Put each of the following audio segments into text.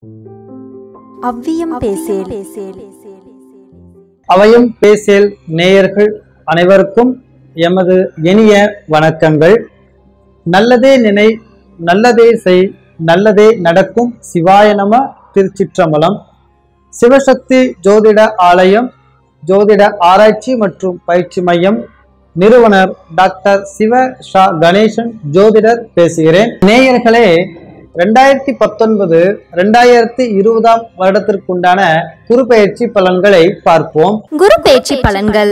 அவ்வியம் பேசேல் அவையும் பேசேல் நேயர்கள் அனைவருக்கும் எமது இனிய வணக்கங்கள் நல்லதே நினை நல்லதே செய் நல்லதே நடக்கும் சிவாய நம திருச்சிற்றம்பலம் சிவசக்தி ஜோதிட ஆலயம் ஜோதிட ஆராய்ச்சி மற்றும் பயிற்சி மையம் நிறுவனர் டாக்டர் சிவ ஷா கணேசன் ஜோதிடர் பேசுகிறேன் நேயர்களே ரெண்டாயிரத்தி பத்தொன்பது ரெண்டாயிரத்தி இருபதாம் வருடத்திற்குண்டான குறுபெயர்ச்சி பலன்களை பார்ப்போம் குரு பேச்சு பலன்கள்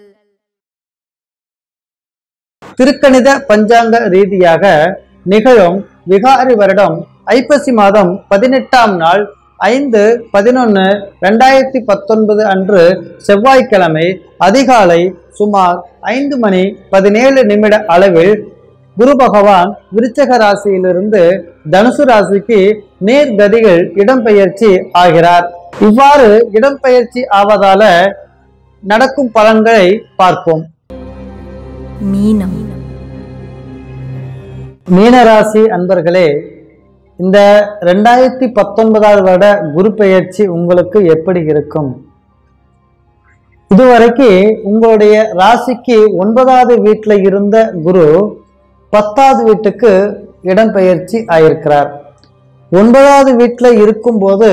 திருக்கணித பஞ்சாங்க ரீதியாக நிகழும் விகாரி வருடம் ஐப்பசி மாதம் பதினெட்டாம் நாள் ஐந்து பதினொன்று ரெண்டாயிரத்தி பத்தொன்பது அன்று செவ்வாய்க்கிழமை அதிகாலை சுமார் ஐந்து மணி பதினேழு நிமிட அளவில் குரு பகவான் விருச்சக ராசியிலிருந்து தனுசு ராசிக்கு நேர்கதிகள் இடம்பெயர்ச்சி ஆகிறார் இவ்வாறு இடம்பெயர்ச்சி ஆவதால நடக்கும் பலன்களை பார்ப்போம் மீனம் மீனராசி அன்பர்களே இந்த ரெண்டாயிரத்தி பத்தொன்பதாவது வருட குரு பெயர்ச்சி உங்களுக்கு எப்படி இருக்கும் இதுவரைக்கும் உங்களுடைய ராசிக்கு ஒன்பதாவது வீட்டில் இருந்த குரு பத்தாவது வீட்டுக்கு இடம்பெயர்ச்சி ஆயிருக்கிறார் ஒன்பதாவது வீட்டில் இருக்கும்போது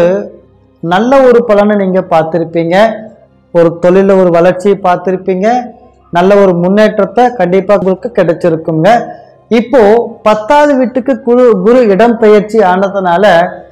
நல்ல ஒரு பலனை நீங்கள் பார்த்துருப்பீங்க ஒரு தொழிலில் ஒரு வளர்ச்சியை பார்த்துருப்பீங்க நல்ல ஒரு முன்னேற்றத்தை கண்டிப்பாக உங்களுக்கு கிடைச்சிருக்குங்க இப்போ பத்தாவது வீட்டுக்கு குரு குரு இடம்பெயர்ச்சி ஆனதுனால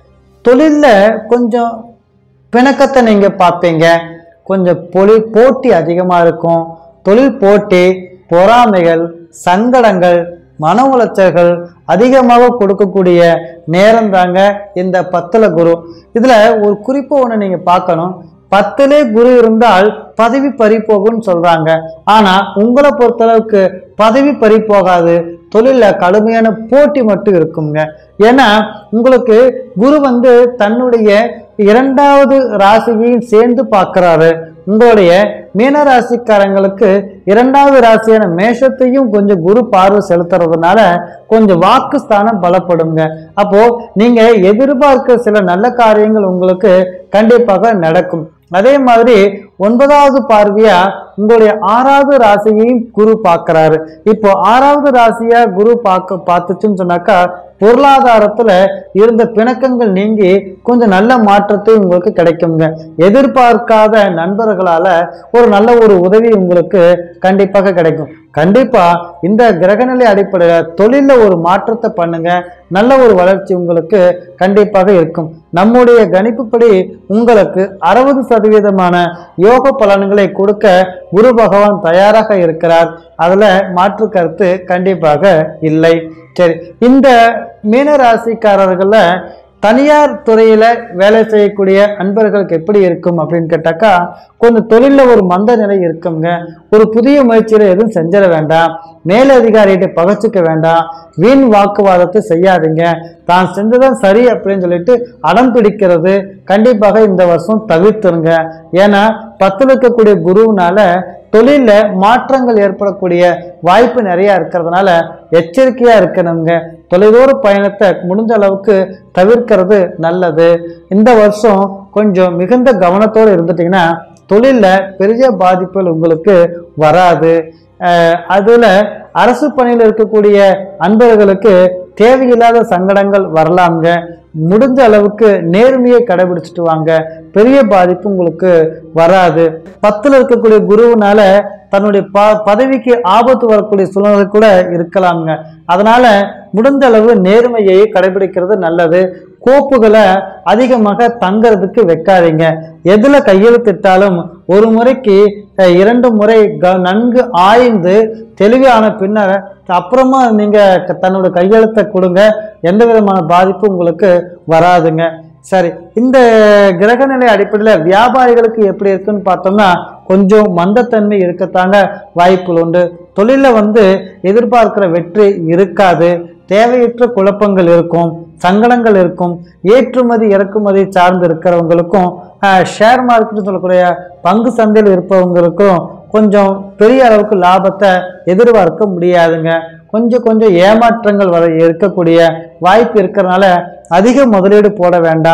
தொழிலில் கொஞ்சம் பிணக்கத்தை நீங்கள் பார்ப்பீங்க கொஞ்சம் பொலி போட்டி அதிகமாக இருக்கும் தொழில் போட்டி பொறாமைகள் சங்கடங்கள் மன உளைச்சல்கள் அதிகமாக கொடுக்கக்கூடிய நேரம் தாங்க இந்த பத்துல குரு இதுல ஒரு குறிப்பு ஒன்று நீங்க பார்க்கணும் பத்திலே குரு இருந்தால் பதவி பறி போகும்னு சொல்றாங்க ஆனா உங்களை பொறுத்தளவுக்கு பதவி பறி போகாது தொழில கடுமையான போட்டி மட்டும் இருக்குங்க ஏன்னா உங்களுக்கு குரு வந்து தன்னுடைய இரண்டாவது ராசியையும் சேர்ந்து பார்க்கறாரு உங்களுடைய மீன ராசிக்காரங்களுக்கு இரண்டாவது ராசியான மேஷத்தையும் கொஞ்சம் குரு பார்வை செலுத்துறதுனால கொஞ்சம் வாக்கு ஸ்தானம் பலப்படுங்க அப்போ நீங்க எதிர்பார்க்க சில நல்ல காரியங்கள் உங்களுக்கு கண்டிப்பாக நடக்கும் அதே மாதிரி ஒன்பதாவது பார்வையா உங்களுடைய ஆறாவது ராசியையும் குரு பார்க்கறாரு இப்போ ஆறாவது ராசியா குரு பார்க்க பார்த்துச்சுன்னு சொன்னாக்கா பொருளாதாரத்துல இருந்த பிணக்கங்கள் நீங்கி கொஞ்சம் நல்ல மாற்றத்தை உங்களுக்கு கிடைக்குங்க எதிர்பார்க்காத நண்பர்களால ஒரு நல்ல ஒரு உதவி உங்களுக்கு கண்டிப்பாக கிடைக்கும் கண்டிப்பா இந்த கிரகநிலை அடிப்படையில் தொழில ஒரு மாற்றத்தை பண்ணுங்க நல்ல ஒரு வளர்ச்சி உங்களுக்கு கண்டிப்பாக இருக்கும் நம்முடைய கணிப்புப்படி உங்களுக்கு அறுபது சதவீதமான யோக பலன்களை கொடுக்க குரு பகவான் தயாராக இருக்கிறார் அதுல மாற்று கருத்து கண்டிப்பாக இல்லை சரி இந்த மீன ராசிக்காரர்கள்ல தனியார் துறையில வேலை செய்யக்கூடிய அன்பர்களுக்கு எப்படி இருக்கும் அப்படின்னு கேட்டாக்கா கொஞ்சம் தொழில ஒரு மந்த நிலை இருக்குங்க ஒரு புதிய முயற்சியில எதுவும் செஞ்சிட வேண்டாம் மேலதிகாரிகிட்ட பகச்சுக்க வேண்டாம் வீண் வாக்குவாதத்தை செய்யாதீங்க தான் செஞ்சதான் சரி அப்படின்னு சொல்லிட்டு அடம் பிடிக்கிறது கண்டிப்பாக இந்த வருஷம் தவிர்த்துருங்க ஏன்னா பத்துல இருக்கக்கூடிய குருவுனால தொழில மாற்றங்கள் ஏற்படக்கூடிய வாய்ப்பு நிறைய இருக்கிறதுனால எச்சரிக்கையா இருக்கணுங்க தொலைதூர பயணத்தை முடிஞ்ச அளவுக்கு தவிர்க்கிறது நல்லது இந்த வருஷம் கொஞ்சம் மிகுந்த கவனத்தோடு இருந்துட்டீங்கன்னா தொழில்ல பெரிய பாதிப்புகள் உங்களுக்கு வராது அஹ் அதுல அரசு பணியில் இருக்கக்கூடிய அன்பர்களுக்கு தேவையில்லாத சங்கடங்கள் வரலாங்க முடிஞ்ச அளவுக்கு நேர்மையை கடைபிடிச்சிட்டு வாங்க பெரிய பாதிப்பு உங்களுக்கு வராது பத்துல இருக்கக்கூடிய குருவுனால தன்னுடைய ப பதவிக்கு ஆபத்து வரக்கூடிய சூழ்நிலை கூட இருக்கலாம்ங்க அதனால முடிந்த அளவு நேர்மையை கடைபிடிக்கிறது நல்லது கோப்புகளை அதிகமாக தங்கறதுக்கு வைக்காதீங்க எதுல கையெழுத்திட்டாலும் ஒரு முறைக்கு அஹ், இரண்டு முறை க- நன்கு ஆய்ந்து தெளிவான பின்னர் அப்புறமா நீங்க க- தன்னோட கையெழுத்தை கொடுங்க எந்த விதமான பாதிப்பும் உங்களுக்கு வராதுங்க சரி இந்த கிரகநிலை அடிப்படையில் வியாபாரிகளுக்கு எப்படி இருக்குன்னு பார்த்தோம்னா கொஞ்சம் மந்தத்தன்மை இருக்கத்தாங்க வாய்ப்புகள் உண்டு தொழிலில் வந்து எதிர்பார்க்கிற வெற்றி இருக்காது தேவையற்ற குழப்பங்கள் இருக்கும் சங்கடங்கள் இருக்கும் ஏற்றுமதி இறக்குமதி சார்ந்து இருக்கிறவங்களுக்கும் ஷேர் மார்க்கெட் சொல்லக்கூடிய பங்கு சந்தையில் இருப்பவங்களுக்கும் கொஞ்சம் பெரிய அளவுக்கு லாபத்தை எதிர்பார்க்க முடியாதுங்க கொஞ்சம் கொஞ்சம் ஏமாற்றங்கள் வர இருக்கக்கூடிய வாய்ப்பு இருக்கிறனால அதிக முதலீடு போட வேண்டாம்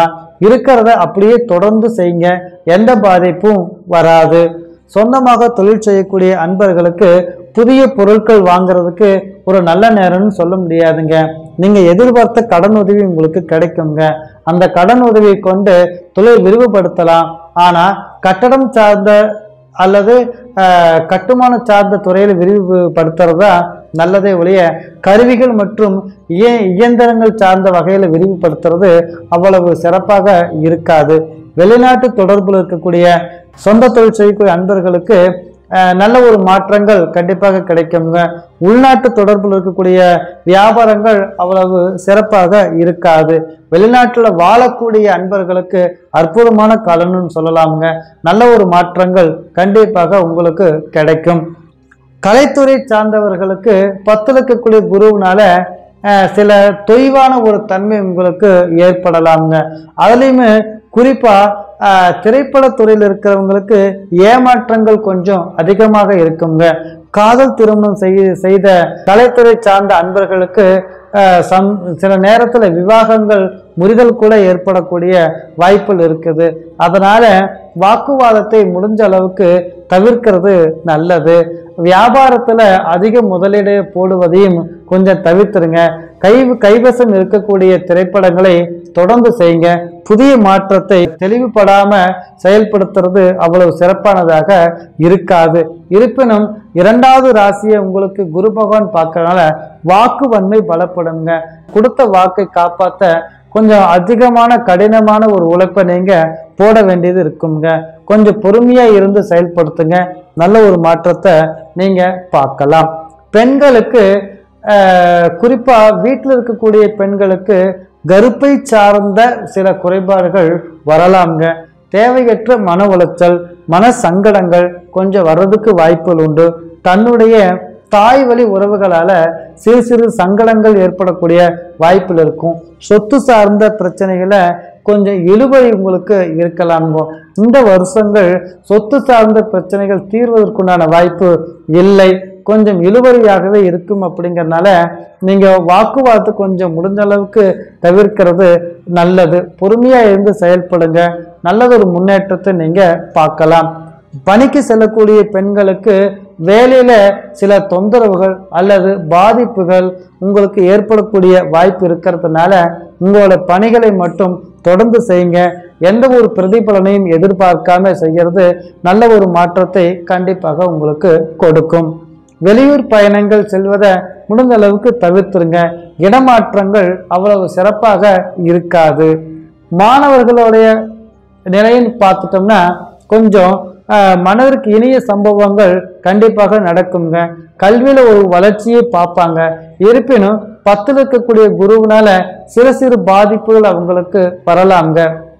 இருக்கிறத அப்படியே தொடர்ந்து செய்யுங்க எந்த பாதிப்பும் வராது சொந்தமாக தொழில் செய்யக்கூடிய அன்பர்களுக்கு புதிய பொருட்கள் வாங்குறதுக்கு ஒரு நல்ல நேரம்னு சொல்ல முடியாதுங்க நீங்க எதிர்பார்த்த கடன் உதவி உங்களுக்கு கிடைக்குங்க அந்த கடன் உதவியை கொண்டு தொழில் விரிவுபடுத்தலாம் ஆனா கட்டடம் சார்ந்த அல்லது அஹ், கட்டுமான சார்ந்த துறையில் விரிவுபடுத்துறதா நல்லதே ஒழிய கருவிகள் மற்றும் இய இயந்திரங்கள் சார்ந்த வகையில் விரிவுபடுத்துறது அவ்வளவு சிறப்பாக இருக்காது வெளிநாட்டு தொடர்பில் இருக்கக்கூடிய சொந்த தொழில் செய்யக்கூடிய அன்பர்களுக்கு அஹ், நல்ல ஒரு மாற்றங்கள் கண்டிப்பாக கிடைக்குங்க உள்நாட்டு தொடர்பில் இருக்கக்கூடிய வியாபாரங்கள் அவ்வளவு சிறப்பாக இருக்காது வெளிநாட்டில் வாழக்கூடிய அன்பர்களுக்கு அற்புதமான காலம்னு சொல்லலாமுங்க நல்ல ஒரு மாற்றங்கள் கண்டிப்பாக உங்களுக்கு கிடைக்கும் கலைத்துறை சார்ந்தவர்களுக்கு பத்தில் இருக்கக்கூடிய குருவினால அஹ், சில தொய்வான ஒரு தன்மை உங்களுக்கு ஏற்படலாமுங்க அதுலேயுமே குறிப்பாக திரைப்படத்துறையில் இருக்கிறவங்களுக்கு ஏமாற்றங்கள் கொஞ்சம் அதிகமாக இருக்குங்க காதல் திருமணம் செய்ய செய்த கலைத்துறை சார்ந்த அன்பர்களுக்கு அஹ், சம் சில நேரத்தில் விவாகங்கள் முறிதல் கூட ஏற்படக்கூடிய வாய்ப்புகள் இருக்குது அதனால வாக்குவாதத்தை முடிஞ்ச அளவுக்கு தவிர்க்கிறது நல்லது வியாபாரத்துல அதிக முதலீடு போடுவதையும் கொஞ்சம் தவிர்த்துருங்க கை கைவசம் இருக்கக்கூடிய திரைப்படங்களை தொடர்ந்து செய்யுங்க புதிய மாற்றத்தை தெளிவுபடாம செயல்படுத்துறது அவ்வளவு சிறப்பானதாக இருக்காது இருப்பினும் இரண்டாவது ராசியை உங்களுக்கு குரு பகவான் பார்க்கறனால வாக்கு வன்மை பலப்படுங்க கொடுத்த வாக்கை காப்பாத்த கொஞ்சம் அதிகமான கடினமான ஒரு உழைப்பை நீங்க போட வேண்டியது இருக்குங்க கொஞ்சம் பொறுமையா இருந்து செயல்படுத்துங்க நல்ல ஒரு மாற்றத்தை நீங்க பார்க்கலாம் பெண்களுக்கு ஆஹ், குறிப்பா வீட்டில் இருக்கக்கூடிய பெண்களுக்கு கருப்பை சார்ந்த சில குறைபாடுகள் வரலாம்ங்க தேவையற்ற மன உளைச்சல் மன சங்கடங்கள் கொஞ்சம் வர்றதுக்கு வாய்ப்புகள் உண்டு தன்னுடைய தாய் வழி உறவுகளால சிறு சிறு சங்கடங்கள் ஏற்படக்கூடிய வாய்ப்புகள் இருக்கும் சொத்து சார்ந்த பிரச்சனைகளை கொஞ்சம் இழுபறி உங்களுக்கு இருக்கலாம்ங்கோ இந்த வருஷங்கள் சொத்து சார்ந்த பிரச்சனைகள் தீர்வதற்குண்டான வாய்ப்பு இல்லை கொஞ்சம் இழுபறியாகவே இருக்கும் அப்படிங்கறனால நீங்க வாக்குவாதத்தை கொஞ்சம் முடிஞ்ச அளவுக்கு தவிர்க்கிறது நல்லது பொறுமையா இருந்து செயல்படுங்க நல்லதொரு முன்னேற்றத்தை நீங்க பார்க்கலாம் பணிக்கு செல்லக்கூடிய பெண்களுக்கு வேலையில சில தொந்தரவுகள் அல்லது பாதிப்புகள் உங்களுக்கு ஏற்படக்கூடிய வாய்ப்பு இருக்கிறதுனால உங்களோட பணிகளை மட்டும் தொடர்ந்து செய்யுங்க எந்த ஒரு பிரதிபலனையும் எதிர்பார்க்காம செய்யறது நல்ல ஒரு மாற்றத்தை கண்டிப்பாக உங்களுக்கு கொடுக்கும் வெளியூர் பயணங்கள் செல்வதை முடிந்த அளவுக்கு தவிர்த்துருங்க இடமாற்றங்கள் அவ்வளவு சிறப்பாக இருக்காது மாணவர்களுடைய நிலைன்னு பார்த்துட்டோம்னா கொஞ்சம் ஆஹ், மனதிற்கு இனிய சம்பவங்கள் கண்டிப்பாக நடக்குங்க கல்வியில ஒரு வளர்ச்சியை பார்ப்பாங்க இருப்பினும் பத்தில் இருக்கக்கூடிய குருவினால சிறு சிறு பாதிப்புகள் அவங்களுக்கு வரலாங்க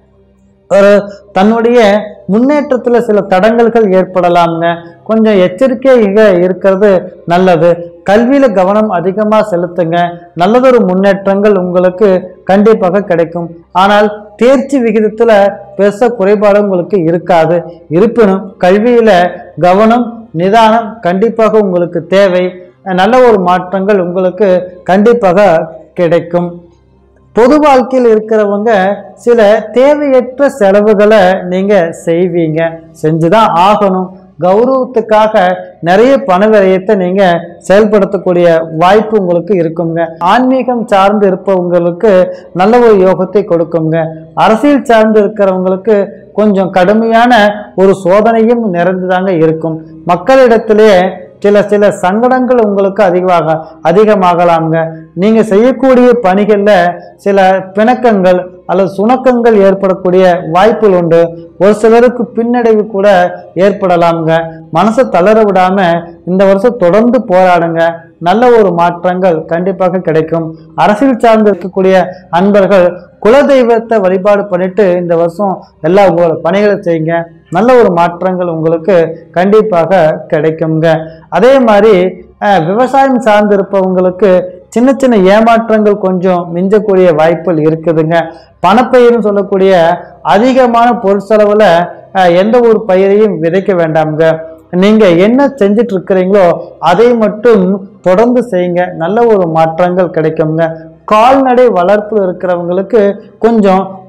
ஒரு தன்னுடைய முன்னேற்றத்துல சில தடங்கல்கள் ஏற்படலாம்ங்க கொஞ்சம் எச்சரிக்கையாக இருக்கிறது நல்லது கல்வியில கவனம் அதிகமா செலுத்துங்க நல்லதொரு முன்னேற்றங்கள் உங்களுக்கு கண்டிப்பாக கிடைக்கும் ஆனால் தேர்ச்சி விகிதத்துல பெருசா குறைபாடு உங்களுக்கு இருக்காது இருப்பினும் கல்வியில கவனம் நிதானம் கண்டிப்பாக உங்களுக்கு தேவை நல்ல ஒரு மாற்றங்கள் உங்களுக்கு கண்டிப்பாக கிடைக்கும் பொது வாழ்க்கையில் இருக்கிறவங்க சில தேவையற்ற செலவுகளை நீங்க செய்வீங்க செஞ்சுதான் ஆகணும் கௌரவத்துக்காக நிறைய பண விரயத்தை நீங்க செயல்படுத்தக்கூடிய வாய்ப்பு உங்களுக்கு இருக்குங்க ஆன்மீகம் சார்ந்து இருப்பவங்களுக்கு நல்ல ஒரு யோகத்தை கொடுக்குங்க அரசியல் சார்ந்து இருக்கிறவங்களுக்கு கொஞ்சம் கடுமையான ஒரு சோதனையும் நிறைந்துதாங்க இருக்கும் மக்களிடத்திலே சில சில சங்கடங்கள் உங்களுக்கு அதிகமாக அதிகமாகலாம்ங்க நீங்க செய்யக்கூடிய பணிகள்ல சில பிணக்கங்கள் அல்லது சுணக்கங்கள் ஏற்படக்கூடிய வாய்ப்புகள் உண்டு ஒரு சிலருக்கு பின்னடைவு கூட ஏற்படலாம்ங்க மனசை தளர விடாம இந்த வருஷம் தொடர்ந்து போராடுங்க நல்ல ஒரு மாற்றங்கள் கண்டிப்பாக கிடைக்கும் அரசியல் சார்ந்து இருக்கக்கூடிய அன்பர்கள் குலதெய்வத்தை வழிபாடு பண்ணிட்டு இந்த வருஷம் எல்லா உங்களோட பணிகளை செய்யுங்க நல்ல ஒரு மாற்றங்கள் உங்களுக்கு கண்டிப்பாக கிடைக்குங்க அதே மாதிரி அஹ், விவசாயம் சார்ந்து இருப்பவங்களுக்கு சின்ன சின்ன ஏமாற்றங்கள் கொஞ்சம் மிஞ்சக்கூடிய வாய்ப்புகள் இருக்குதுங்க பணப்பயிர்னு சொல்லக்கூடிய அதிகமான பொருட்செலவுல அஹ், எந்த ஒரு பயிரையும் விதைக்க வேண்டாம்ங்க நீங்க என்ன செஞ்சுட்டு இருக்கிறீங்களோ அதை மட்டும் தொடர்ந்து செய்யுங்க நல்ல ஒரு மாற்றங்கள் கிடைக்குங்க கால்நடை வளர்ப்பு இருக்கிறவங்களுக்கு கொஞ்சம்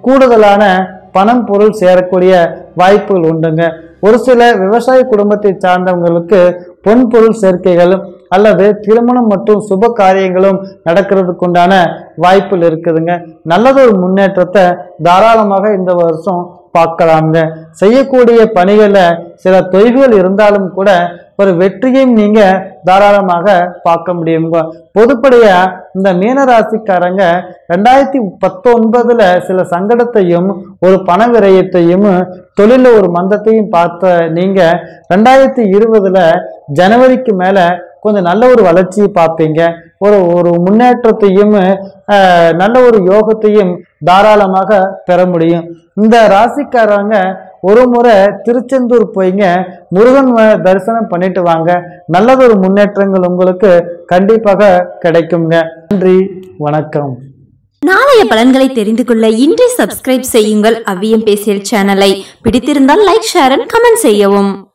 கூடுதலான பணம் பொருள் சேரக்கூடிய வாய்ப்புகள் உண்டுங்க ஒரு சில விவசாய குடும்பத்தை சார்ந்தவங்களுக்கு பொன் பொருள் சேர்க்கைகள் அல்லது திருமணம் மற்றும் சுப காரியங்களும் நடக்கிறதுக்கு உண்டான வாய்ப்புகள் இருக்குதுங்க நல்லதொரு முன்னேற்றத்தை தாராளமாக இந்த வருஷம் பார்க்கலாங்க செய்யக்கூடிய பணிகளில் சில தொய்வுகள் இருந்தாலும் கூட ஒரு வெற்றியையும் நீங்க தாராளமாக பார்க்க முடியுங்க பொதுப்படையா இந்த மீனராசிக்காரங்க ரெண்டாயிரத்தி பத்தொன்பதுல சில சங்கடத்தையும் ஒரு பண விரயத்தையும் தொழில ஒரு மந்தத்தையும் பார்த்த நீங்க ரெண்டாயிரத்தி இருபதுல ஜனவரிக்கு மேல கொஞ்சம் நல்ல ஒரு வளர்ச்சியை பார்ப்பீங்க ஒரு ஒரு முன்னேற்றத்தையும் ஆஹ், நல்ல ஒரு யோகத்தையும் தாராளமாக பெற முடியும் இந்த ராசிக்காரங்க ஒரு முறை திருச்செந்தூர் போய்ங்க முருகன் வ- தரிசனம் பண்ணிட்டு வாங்க நல்லதொரு முன்னேற்றங்கள் உங்களுக்கு கண்டிப்பாக கிடைக்குங்க நன்றி வணக்கம் நாளைய பலன்களை தெரிந்து கொள்ள இன்றே சப்ஸ்கிரைப் செய்யுங்கள் அவ்வியம் பேசியல் சேனலை பிடித்திருந்தால் லைக் ஷேர் அண்ட் கமெண்ட் செய்யவும்